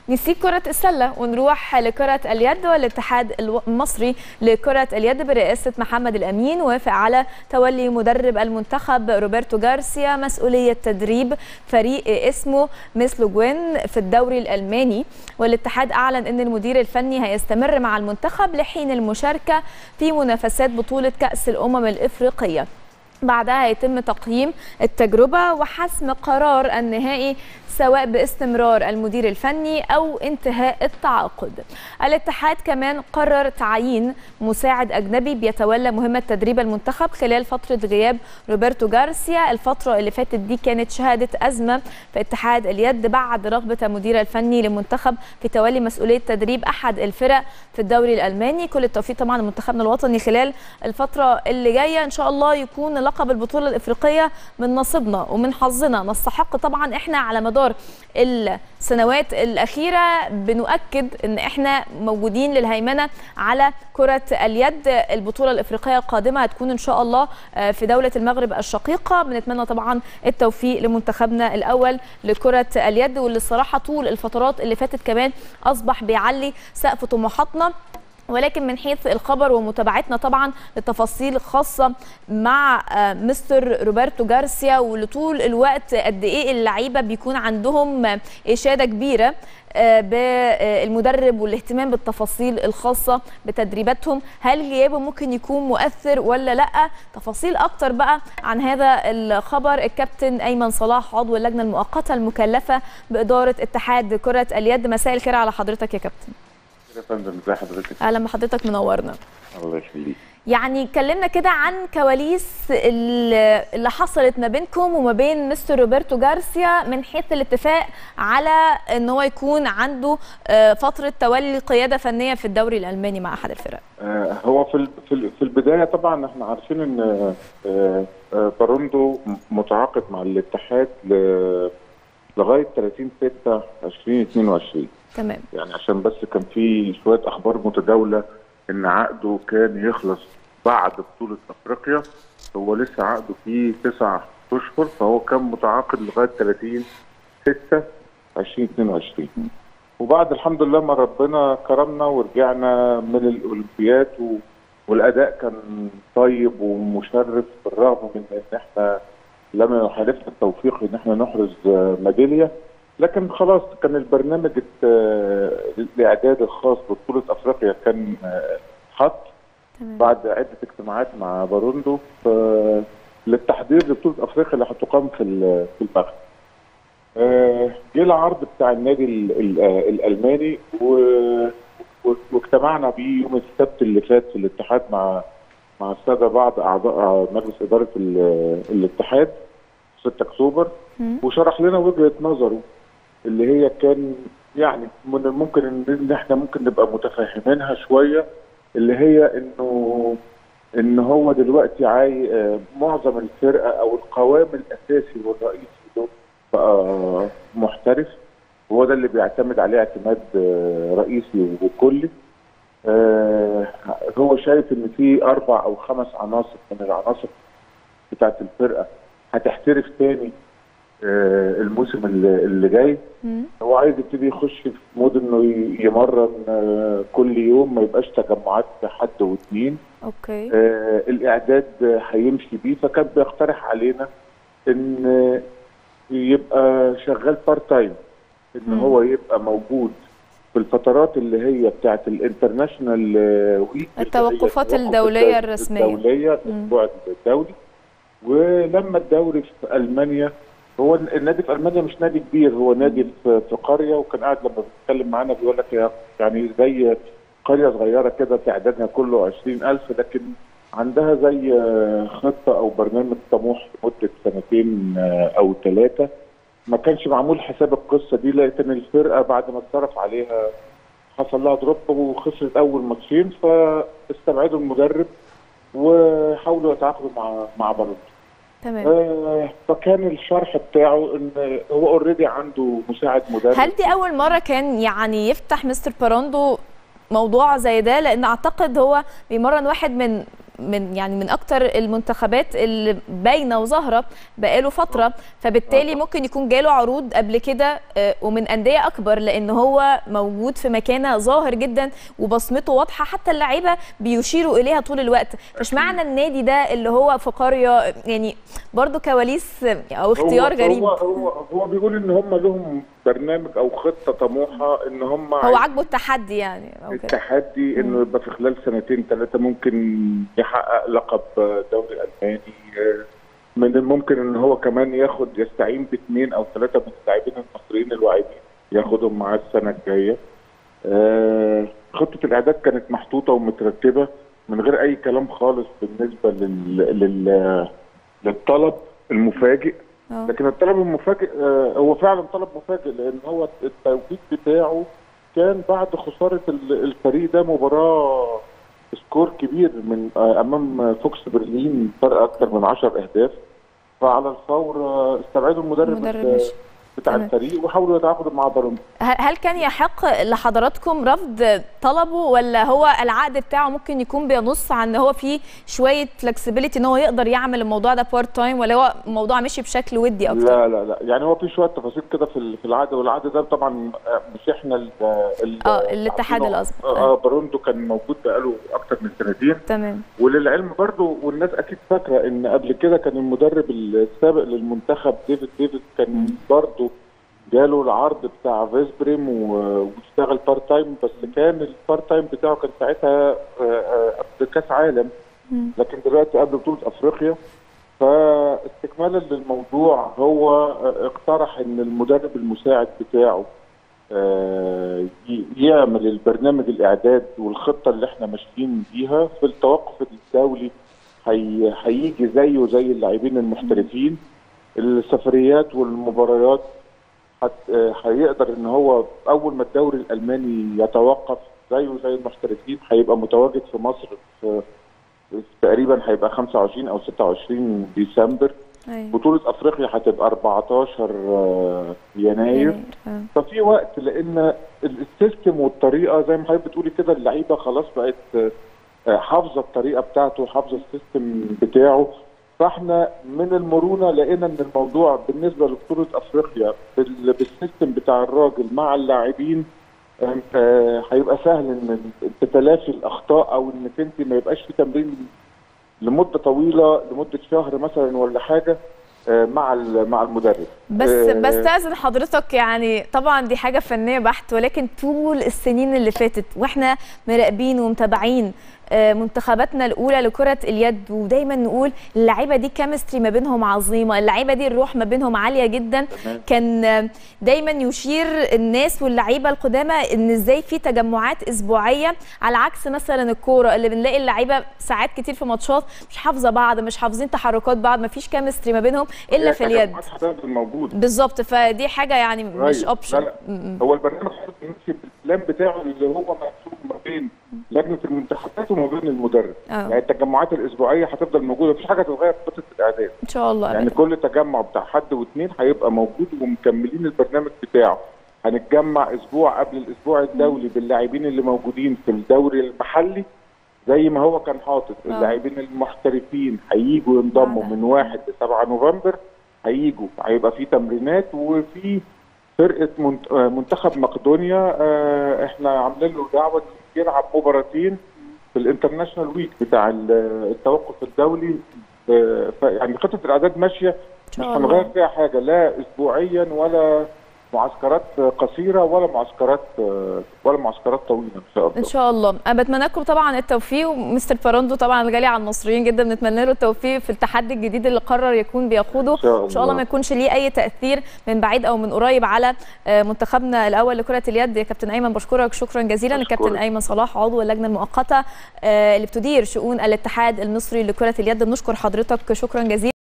نسيب كرة السلة ونروح لكرة اليد والاتحاد المصري لكرة اليد برئاسة محمد الأمين وافق على تولي مدرب المنتخب روبرتو جارسيا مسؤولية تدريب فريق اسمه ميسلوجوين في الدوري الألماني والاتحاد أعلن أن المدير الفني هيستمر مع المنتخب لحين المشاركة في منافسات بطولة كأس الأمم الإفريقية بعدها يتم تقييم التجربة وحسم قرار النهائي سواء باستمرار المدير الفني أو انتهاء التعاقد الاتحاد كمان قرر تعيين مساعد أجنبي بيتولى مهمة تدريب المنتخب خلال فترة غياب روبرتو جارسيا الفترة اللي فاتت دي كانت شهادة أزمة في اتحاد اليد بعد رغبة المدير الفني للمنتخب في تولي مسؤولية تدريب أحد الفرق في الدوري الألماني كل التوفيق طبعا لمنتخبنا الوطني خلال الفترة اللي جاية إن شاء الله يكون لقب البطولة الإفريقية من نصيبنا ومن حظنا نستحق طبعا إحنا على مدار السنوات الأخيرة بنؤكد أن احنا موجودين للهيمنة على كرة اليد البطولة الإفريقية القادمة هتكون إن شاء الله في دولة المغرب الشقيقة بنتمنى طبعا التوفيق لمنتخبنا الأول لكرة اليد واللي الصراحة طول الفترات اللي فاتت كمان أصبح بيعلي سقف طموحاتنا ولكن من حيث الخبر ومتابعتنا طبعا للتفاصيل الخاصه مع مستر روبرتو جارسيا ولطول الوقت قد ايه اللعيبه بيكون عندهم اشاده كبيره بالمدرب والاهتمام بالتفاصيل الخاصه بتدريباتهم هل غيابه ممكن يكون مؤثر ولا لا تفاصيل اكتر بقى عن هذا الخبر الكابتن ايمن صلاح عضو اللجنه المؤقته المكلفه باداره اتحاد كره اليد مساء الخير على حضرتك يا كابتن يا فندم ازي حضرتك اهلا بحضرتك منورنا الله يخليك يعني اتكلمنا كده عن كواليس اللي حصلت ما بينكم وما بين مستر روبرتو جارسيا من حيث الاتفاق على ان هو يكون عنده فتره تولي قياده فنيه في الدوري الالماني مع احد الفرق هو في في البدايه طبعا احنا عارفين ان باروندو متعاقد مع الاتحاد لغايه 30 6 2022 تمام يعني عشان بس كان في شويه اخبار متداوله ان عقده كان يخلص بعد بطوله افريقيا هو لسه عقده فيه تسع اشهر فهو كان متعاقد لغايه 30 6 2022 وبعد الحمد لله ما ربنا كرمنا ورجعنا من الاولمبياد و... والاداء كان طيب ومشرف بالرغم من ان احنا لم يحالفنا التوفيق ان احنا نحرز ميداليه لكن خلاص كان البرنامج الاعداد الخاص ببطوله افريقيا كان حط بعد عده اجتماعات مع باروندو للتحضير لبطوله افريقيا اللي هتقام في في المغرب. جه العرض بتاع النادي الالماني واجتمعنا بيه يوم السبت اللي فات في الاتحاد مع مع الساده بعض اعضاء مجلس اداره الاتحاد 6 اكتوبر وشرح لنا وجهه نظره اللي هي كان يعني من ممكن ان احنا ممكن نبقى متفاهمينها شويه اللي هي انه ان هو دلوقتي عاي معظم الفرقه او القوام الاساسي والرئيسي له بقى محترف هو ده اللي بيعتمد عليه اعتماد رئيسي وكلي هو شايف ان في اربع او خمس عناصر من العناصر بتاعت الفرقه هتحترف تاني الموسم اللي جاي هو عايز يبتدي يخش في مود انه يمرن كل يوم ما يبقاش تجمعات حد واثنين اوكي آه الاعداد هيمشي بيه فكان بيقترح علينا ان يبقى شغال بارت تايم ان مم. هو يبقى موجود في الفترات اللي هي بتاعت الانترناشونال ويك التوقفات الدوليه الرسميه الدوليه الاسبوع الدولي ولما الدوري في المانيا هو النادي في المانيا مش نادي كبير هو نادي في, في قريه وكان قاعد لما بيتكلم معانا بيقول لك يعني زي قريه صغيره كده تعدادها كله 20000 لكن عندها زي خطه او برنامج طموح لمده سنتين او ثلاثه ما كانش معمول حساب القصه دي لكن الفرقه بعد ما اتصرف عليها حصل لها دروب وخسرت اول ماتشين فاستبعدوا المدرب وحاولوا يتعاقدوا مع مع باروندو تمام آه فكان الشرح بتاعه ان هو اوريدي عنده مساعد مدرب هل دي اول مره كان يعني يفتح مستر باروندو موضوع زي ده لان اعتقد هو بيمرن واحد من من يعني من اكتر المنتخبات اللي باينه وظاهره بقاله فتره فبالتالي ممكن يكون جاله عروض قبل كده آه، ومن انديه اكبر لان هو موجود في مكانه ظاهر جدا وبصمته واضحه حتى اللعيبه بيشيروا اليها طول الوقت مش معنى النادي ده اللي هو في قريه يعني برضو كواليس او اختيار هو غريب هو هو, هو بيقول ان هم لهم برنامج او خطه طموحه ان هم هو عاجبه التحدي يعني او كده التحدي انه يبقى في خلال سنتين ثلاثه ممكن يحقق لقب دوري الماني من الممكن ان هو كمان ياخد يستعين باثنين او ثلاثه من اللاعبين المصريين الواعدين ياخدهم معاه السنه الجايه آه، خطه الاعداد كانت محطوطه ومترتبه من غير اي كلام خالص بالنسبه لل, لل... للطلب المفاجئ آه. لكن الطلب المفاجئ آه، هو فعلا طلب مفاجئ لان هو التوقيت بتاعه كان بعد خساره ال- الفريق ده مباراه سكور كبير من آه، امام فوكس برلين فرق اكثر من 10 اهداف فعلى الفور آه، استبعدوا المدرب المدرب ال- مشي. بتاع تمام. الفريق وحاولوا يتعاقدوا مع بارون هل هل كان يحق لحضراتكم رفض طلبه ولا هو العقد بتاعه ممكن يكون بينص عن ان هو فيه شويه فلكسبيليتي ان هو يقدر يعمل الموضوع ده بارت تايم ولا هو الموضوع مشي بشكل ودي اكتر؟ لا لا لا يعني هو في شويه تفاصيل كده في ال- في العقد والعقد ده طبعا آه، مش احنا ال- ال- اه الاتحاد عارفينه. الاسبق اه آه، باروندو كان موجود بقاله اكتر من سنتين تمام وللعلم برضو والناس اكيد فاكره ان قبل كده كان المدرب السابق للمنتخب ديفيد ديفيد كان برضو جاله العرض بتاع فيسبريم و- واشتغل بارت تايم بس كان البارت تايم بتاعه كان ساعتها آه، آه، قبل كاس عالم مم. لكن دلوقتي قبل بطوله افريقيا فاستكمالا للموضوع هو آه، اقترح ان المدرب المساعد بتاعه آه، ي- يعمل البرنامج الاعداد والخطه اللي احنا ماشيين بيها في التوقف الدولي هي- هيجي زيه زي اللاعبين المحترفين السفريات والمباريات هت- آه، هيقدر ان هو اول ما الدوري الالماني يتوقف زيه زي المحترفين هيبقى متواجد في مصر في في تقريبا هيبقى 25 او 26 ديسمبر ايوه بطوله افريقيا هتبقى 14 آه، يناير آه. ففي وقت لان السيستم والطريقه زي ما حضرتك بتقولي كده اللعيبه خلاص بقت آه، حافظه الطريقه بتاعته حافظه السيستم بتاعه فاحنا من المرونه لقينا ان الموضوع بالنسبه لبطوله افريقيا بال- بالسيستم بتاع الراجل مع اللاعبين آه، آه، هيبقى سهل ان تتلافي الاخطاء او انك انت ما يبقاش في تمرين لمده طويله لمده شهر مثلا ولا حاجه آه، مع ال- مع المدرب بس آه، بستأذن حضرتك يعني طبعا دي حاجة فنية بحت ولكن طول السنين اللي فاتت واحنا مراقبين ومتابعين آه، منتخباتنا الأولى لكرة اليد ودايما نقول اللعيبة دي كيمستري ما بينهم عظيمة اللعيبة دي الروح ما بينهم عالية جدا تمام. كان آه، دايما يشير الناس واللعيبة القدامى ان ازاي في تجمعات اسبوعية على عكس مثلا الكورة اللي بنلاقي اللعيبة ساعات كتير في ماتشات مش حافظة بعض مش حافظين تحركات بعض ما فيش كيمستري ما بينهم الا هي في اليد تجمعات هتفضل موجود بالظبط فدي حاجه يعني مش أيوة. لا اوبشن لا. هو البرنامج ماشي بالبلان بتاعه اللي هو مكتوب ما بين لجنه المنتخبات وما بين المدرب اه يعني التجمعات الاسبوعيه هتفضل موجوده مفيش حاجه تتغير في خطه الاعداد ان شاء الله يعني أبداً. كل تجمع بتاع حد واثنين هيبقى موجود ومكملين البرنامج بتاعه هنتجمع اسبوع قبل الاسبوع الدولي باللاعبين اللي موجودين في الدوري المحلي زي ما هو كان حاطط آه. اللاعبين المحترفين هيجوا ينضموا بعدها. من 1 ل 7 نوفمبر هيجوا هيبقى في تمرينات وفي فرقه منت- آه، منتخب مقدونيا آه، احنا عاملين له دعوه يلعب مباراتين في الانترناشونال ويك بتاع ال- التوقف الدولي آه، ف- يعني خطه الاعداد ماشيه ان مش شاء هنغير الله فيها حاجه لا اسبوعيا ولا معسكرات قصيره ولا معسكرات ولا معسكرات طويله ان شاء الله ان شاء الله انا بتمنى لكم طبعا التوفيق ومستر باراندو طبعا الغالي على المصريين جدا بنتمنى له التوفيق في التحدي الجديد اللي قرر يكون بيقوده إن شاء ان شاء الله ما الله. يكونش ليه اي تاثير من بعيد او من قريب على آه، منتخبنا الاول لكره اليد يا كابتن ايمن بشكرك شكرا جزيلا أشكرك. الكابتن ايمن صلاح عضو اللجنه المؤقته آه، اللي بتدير شؤون الاتحاد المصري لكره اليد بنشكر حضرتك شكرا جزيلا